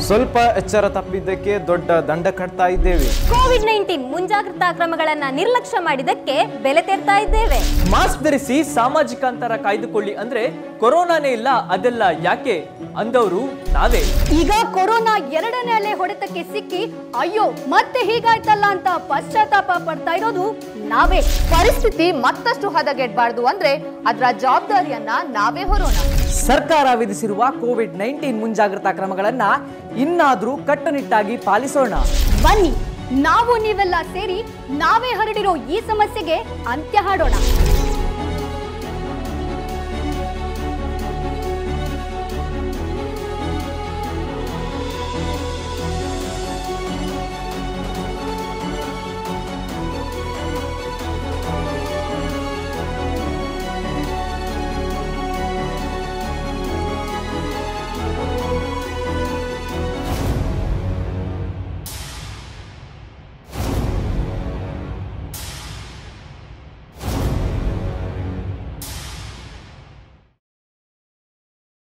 ಸ್ವಲ್ಪ ಎಚ್ಚರ ತಪ್ಪಿದ್ದಕ್ಕೆ ದೊಡ್ಡ ದಂಡ ಕಟ್ತಾ ಇದ್ದೇವೆ ಕೋವಿಡ್ ನೈನ್ಟೀನ್ ಮುಂಜಾಗ್ರತಾ ಕ್ರಮಗಳನ್ನ ನಿರ್ಲಕ್ಷ್ಯ ಮಾಡಿದ್ದಕ್ಕೆ ಬೆಲೆ ತೆರ್ತಾ ಇದ್ದೇವೆ ಮಾಸ್ಕ್ ಧರಿಸಿ ಸಾಮಾಜಿಕ ಅಂತರ ಕಾಯ್ದುಕೊಳ್ಳಿ ಅಂದ್ರೆ ಕೊರೋನಾನೇ ಇಲ್ಲ ಅದೆಲ್ಲ ಯಾಕೆ ಅಂದವರು ನಾವೇ ಈಗ ಕೊರೋನಾ ಎರಡನೇ ಅಲೆ ಹೊಡೆತಕ್ಕೆ ಸಿಕ್ಕಿ ಅಯ್ಯೋ ಮತ್ತೆ ಹೀಗಾಯ್ತಲ್ಲ ಅಂತ ಪಶ್ಚಾತ್ತಾಪ ಪಡ್ತಾ ಇರೋದು ನಾವೇ ಪರಿಸ್ಥಿತಿ ಮತ್ತಷ್ಟು ಹದಗೆಡ್ಬಾರ್ದು ಅಂದ್ರೆ ಅದರ ಜವಾಬ್ದಾರಿಯನ್ನ ನಾವೇ ಹೊರೋಣ ಸರ್ಕಾರ ವಿಧಿಸಿರುವ ಕೋವಿಡ್ ನೈನ್ಟೀನ್ ಮುಂಜಾಗ್ರತಾ ಕ್ರಮಗಳನ್ನ ಇನ್ನಾದ್ರೂ ಕಟ್ಟುನಿಟ್ಟಾಗಿ ಪಾಲಿಸೋಣ ಬನ್ನಿ ನಾವು ನೀವೆಲ್ಲ ಸೇರಿ ನಾವೇ ಹರಡಿರೋ ಈ ಸಮಸ್ಯೆಗೆ ಅಂತ್ಯ ಹಾಡೋಣ